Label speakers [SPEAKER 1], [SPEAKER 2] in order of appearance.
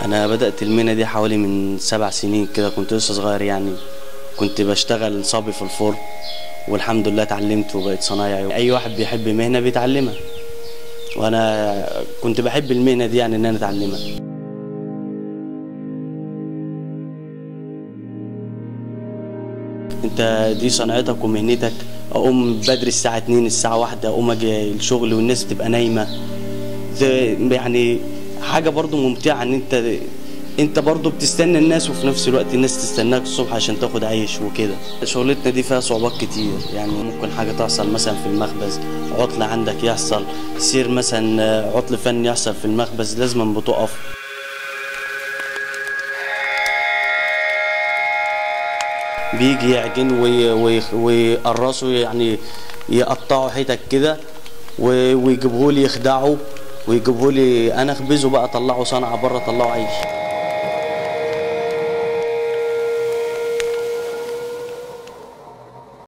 [SPEAKER 1] انا بدات المهنه دي حوالي من سبع سنين كده كنت لسه صغير يعني كنت بشتغل صبي في الفرن والحمد لله اتعلمت وبقيت صنايعي اي واحد بيحب مهنه بيتعلمها وانا كنت بحب المهنه دي يعني ان انا اتعلمها انت دي صنعتك ومهنتك اقوم بدري الساعه 2 الساعه 1 اقوم اجي الشغل والناس تبقى نايمه ده يعني حاجه برضو ممتعه ان انت انت برضو بتستنى الناس وفي نفس الوقت الناس تستناك الصبح عشان تاخد عيش وكده شغلتنا دي فيها صعوبات كتير يعني ممكن حاجه تحصل مثلا في المخبز عطل عندك يحصل سير مثلا عطل فني يحصل في المخبز لازم بتقف بيجي يعجن وي- وي- ويقرصوا يعني يقطعوا حتت كده و- ويجيبوه لي يخدعوا ويجيبوه لي انا اخبزه بقى اطلعه صنعه بره اطلعه عيش